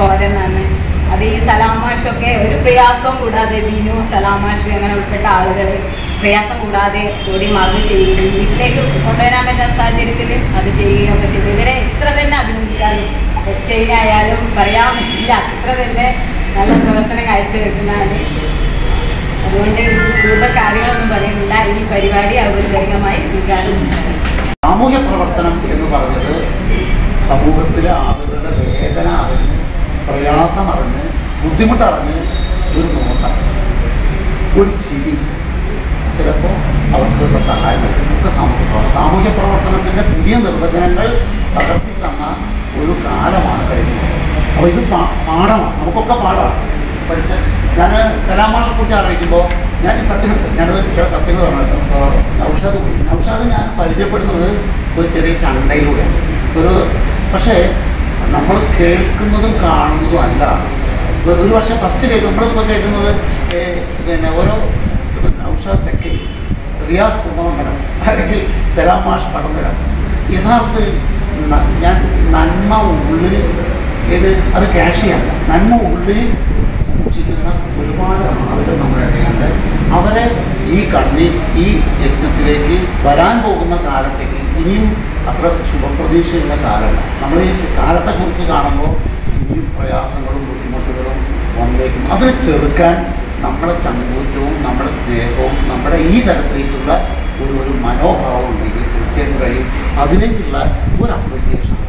കോരെന്നാണ് അത് ഈ സലാമാഷൊക്കെ ഒരു പ്രയാസവും കൂടാതെ ബിനു സലാമാഷ് അങ്ങനെ ഉൾപ്പെട്ട ആളുകൾ പ്രയാസം കൂടാതെ ഓടി മറന്ന് ചെയ്യുകയും വീട്ടിലേക്ക് കൊണ്ടുവരാൻ പറ്റാത്ത സാഹചര്യത്തിൽ അത് ചെയ്യുകയും ഒക്കെ ചെയ്തു ഇവരെ എത്ര തന്നെ അഭിനന്ദിച്ചാലും എച്ച് പറയാൻ പറ്റില്ല അത്ര തന്നെ നല്ല പ്രവർത്തനം കാഴ്ചവെക്കുന്നതാണ് അതുകൊണ്ട് കൂടുതൽ കാര്യങ്ങളൊന്നും പറയുന്നില്ല ഈ പരിപാടി ഔപചാരികമായി ഉദ്ഘാടനം ചെയ്യും സാമൂഹ്യ പ്രവർത്തനം എന്ന് പറഞ്ഞത് സമൂഹത്തിലെ ആളുകളുടെ വേദന അറിഞ്ഞ് പ്രയാസം അറിഞ്ഞ് ബുദ്ധിമുട്ടറിഞ്ഞ് ഒരു നോട്ടം ഒരു ചിരി ചിലപ്പോൾ അവർക്കുള്ള സഹായം നൽകും ഒക്കെ സാമൂഹ്യ പ്രവർത്തനം സാമൂഹ്യ പ്രവർത്തനത്തിൻ്റെ പുതിയ നിർവചനങ്ങൾ പകർത്തി തന്ന ഒരു കാലമാണ് കഴിഞ്ഞത് അപ്പോൾ ഇത് പാ- പാഠമാണ് നമുക്കൊക്കെ പാഠമാണ് പഠിച്ച് ഞാൻ സലാമാഷെ കുറിച്ച് അറിയിക്കുമ്പോൾ ഞാൻ ഈ സത്യം ഞാനത് ചില സത്യങ്ങൾ പറഞ്ഞു ഇപ്പോൾ നൗഷാദ് പോയി നൗഷാദ് ഞാൻ പരിചയപ്പെടുന്നത് ഒരു ചെറിയ ശണ്ടയിലൂടെയാണ് ഒരു പക്ഷേ നമ്മൾ കേൾക്കുന്നതും കാണുന്നതും അല്ല ഒരു ഒരു വർഷം ഫസ്റ്റ് കേൾക്കും നമ്മളിപ്പോൾ കേൾക്കുന്നത് ഏ, പിന്നെ ഓരോ നൗഷാദ് തെക്കേ റിയാസ് കുമാമനം അല്ലെങ്കിൽ സലാമാഷ് പടന്തരം യഥാർത്ഥത്തിൽ ന- ഞാൻ നന്മ ഉള്ളിൽ ഏത് അത് ക്യാഷിയല്ല നന്മ ഉള്ളിൽ സൂക്ഷിക്കുന്ന ഒരുപാട് ആളുകൾ നമ്മുടെ ഇടയിലുണ്ട് അവരെ ഈ കണ്ണി ഈ യജ്ഞത്തിലേക്ക് വരാൻ പോകുന്ന കാലത്തേക്ക് ഇനിയും അത്ര ശുഭപ്രതീക്ഷയുള്ള കാലമല്ല നമ്മൾ ഈ കാലത്തെക്കുറിച്ച് കാണുമ്പോൾ ഇനിയും പ്രയാസങ്ങളും ബുദ്ധിമുട്ടുകളും വന്നേക്കും അതിനെ ചെറുക്കാൻ നമ്മുടെ ചങ്കൂറ്റവും നമ്മുടെ സ്നേഹവും നമ്മുടെ ഈ തരത്തിലേക്കുള്ള ഒരു ഒരു മനോഭാവം ഉണ്ടെങ്കിൽ തീർച്ചയായിട്ടും കഴിയും അതിലേക്കുള്ള ഒരു അപ്രിസിയേഷൻ